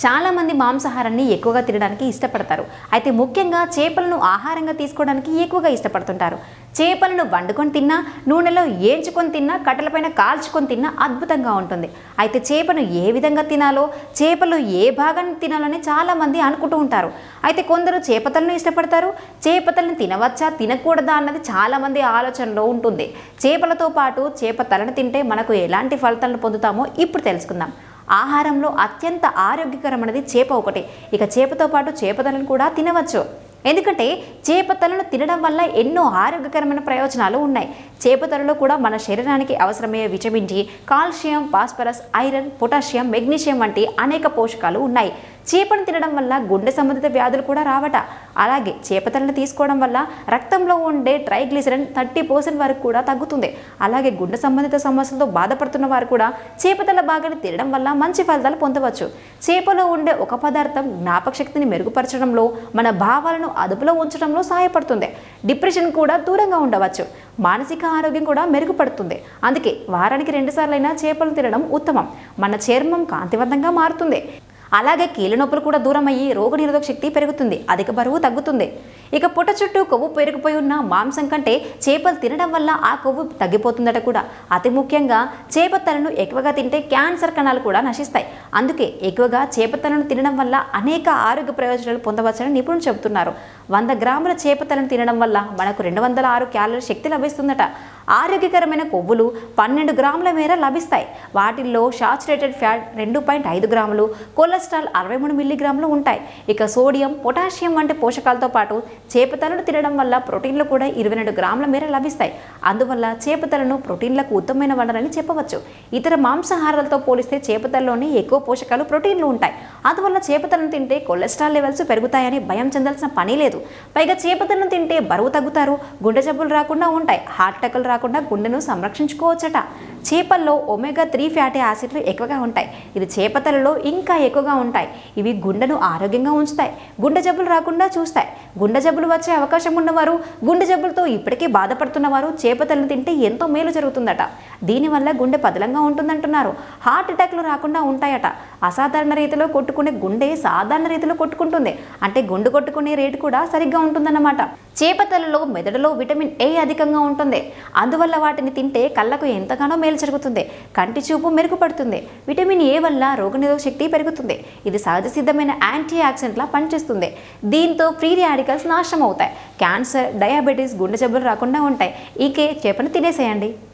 చాలామంది మాంసాహారాన్ని ఎక్కువగా తినడానికి ఇష్టపడతారు అయితే ముఖ్యంగా చేపలను ఆహారంగా తీసుకోవడానికి ఎక్కువగా ఇష్టపడుతుంటారు చేపలను వండుకొని తిన్నా నూనెలో ఏంచుకొని తిన్నా కట్టెలపైన కాల్చుకొని తిన్నా అద్భుతంగా ఉంటుంది అయితే చేపను ఏ విధంగా తినాలో చేపలు ఏ భాగాన్ని తినాలని చాలామంది అనుకుంటూ ఉంటారు అయితే కొందరు చేపతలను ఇష్టపడతారు చేపతలను తినవచ్చా తినకూడదా అన్నది చాలామంది ఆలోచనలో ఉంటుంది చేపలతో పాటు చేప తలను తింటే మనకు ఎలాంటి ఫలితాలను పొందుతామో ఇప్పుడు తెలుసుకుందాం ఆహారంలో అత్యంత ఆరోగ్యకరమైనది చేప ఒకటి ఇక చేపతో పాటు చేపతలను కూడా తినవచ్చు ఎందుకంటే చేపతలను తినడం వల్ల ఎన్నో ఆరోగ్యకరమైన ప్రయోజనాలు ఉన్నాయి చేపతలలో కూడా మన శరీరానికి అవసరమయ్యే vitamin D calcium phosphorus iron potassium magnesium వంటి అనేక పోషకాలు ఉన్నాయి చేపను తినడం వల్ల గుండె సంబంధిత వ్యాధులు కూడా రావట అలాగే చేపతలను తీసుకోవడం వల్ల రక్తంలో ఉండే ట్రైగ్లిసరిన్ థర్టీ పర్సెంట్ వరకు కూడా తగ్గుతుంది అలాగే గుండె సంబంధిత సమస్యలతో బాధపడుతున్న వారు కూడా చేపతల భాగాన్ని తినడం వల్ల మంచి ఫలితాలు పొందవచ్చు చేపలో ఉండే ఒక పదార్థం జ్ఞాపక శక్తిని మెరుగుపరచడంలో మన భావాలను అదుపులో ఉంచడంలో సహాయపడుతుంది డిప్రెషన్ కూడా దూరంగా ఉండవచ్చు మానసిక ఆరోగ్యం కూడా మెరుగుపడుతుంది అందుకే వారానికి రెండుసార్లైనా చేపలు తినడం ఉత్తమం మన చర్మం కాంతివంతంగా మారుతుంది అలాగే కీళ్ళ నొప్పులు కూడా దూరం అయ్యి రోగనిరోధక శక్తి పెరుగుతుంది అధిక బరువు తగ్గుతుంది ఇక పుట్ట చుట్టూ కొవ్వు పెరిగిపోయి ఉన్న మాంసం కంటే చేపలు తినడం వల్ల ఆ కొవ్వు తగ్గిపోతుందట కూడా అతి ముఖ్యంగా చేపతలను ఎక్కువగా తింటే క్యాన్సర్ కణాలు కూడా నశిస్తాయి అందుకే ఎక్కువగా చేపతలను తినడం వల్ల అనేక ఆరోగ్య ప్రయోజనాలు పొందవచ్చని నిపుణులు చెబుతున్నారు వంద గ్రాముల చేపతలను తినడం వల్ల మనకు రెండు వందల ఆరు క్యాలరీ శక్తి లభిస్తుందట ఆరోగ్యకరమైన కొవ్వులు పన్నెండు గ్రాముల మేర లభిస్తాయి వాటిల్లో సాచురేటెడ్ ఫ్యాట్ రెండు పాయింట్ ఐదు గ్రాములు కొలెస్ట్రాల్ అరవై మూడు మిల్లీగ్రాములు ఉంటాయి ఇక సోడియం పొటాషియం వంటి పోషకాలతో పాటు చేపతలను తినడం వల్ల ప్రోటీన్లు కూడా ఇరవై రెండు గ్రాముల మేర లభిస్తాయి అందువల్ల చేపతలను ప్రోటీన్లకు ఉత్తమమైన వనరని చెప్పవచ్చు ఇతర మాంసాహారాలతో పోలిస్తే చేపతల్లోనే ఎక్కువ పోషకాలు ప్రోటీన్లు ఉంటాయి అందువల్ల చేపతలను తింటే కొలెస్ట్రాల్ లెవెల్స్ పెరుగుతాయని భయం చెందాల్సిన పని లేదు పైగా చేపతలను తింటే బరువు తగ్గుతారు గుండె జబ్బులు రాకుండా ఉంటాయి హార్ట్ అటాకులు రాకుండా గుండెను సంరక్షించుకోవచ్చట చేపల్లో ఒమేగా త్రీ ఫ్యాటీ యాసిడ్లు ఎక్కువగా ఉంటాయి ఇది చేపతలలో ఇంకా ఎక్కువగా ఉంటాయి ఇవి గుండెను ఆరోగ్యంగా ఉంచుతాయి గుండె జబ్బులు రాకుండా చూస్తాయి గుండె జబ్బులు వచ్చే అవకాశం ఉన్నవారు గుండె జబ్బులతో ఇప్పటికీ బాధపడుతున్నవారు చేపతలను తింటే ఎంతో మేలు జరుగుతుందట దీనివల్ల గుండె పదలంగా ఉంటుందంటున్నారు హార్ట్ అటాక్లు రాకుండా ఉంటాయట అసాధారణ రీతిలో కొట్టుకునే గుండె సాధారణ రీతిలో కొట్టుకుంటుంది అంటే గుండు కొట్టుకునే రేటు కూడా సరిగ్గా ఉంటుందన్నమాట చేపతలలో మెదడులో విటమిన్ ఏ అధికంగా ఉంటుంది అందువల్ల వాటిని తింటే కళ్ళకు ఎంతగానో మేలు జరుగుతుంది కంటి చూపు మెరుగుపడుతుంది విటమిన్ ఏ వల్ల రోగనిరోధక శక్తి పెరుగుతుంది ఇది సహజ సిద్ధమైన యాంటీ ఆక్సిడెంట్లా పనిచేస్తుంది దీంతో ఫ్రీ రాడికల్స్ నాశనం అవుతాయి క్యాన్సర్ డయాబెటీస్ గుండె జబ్బులు రాకుండా ఉంటాయి ఈకే చేపను తినేసేయండి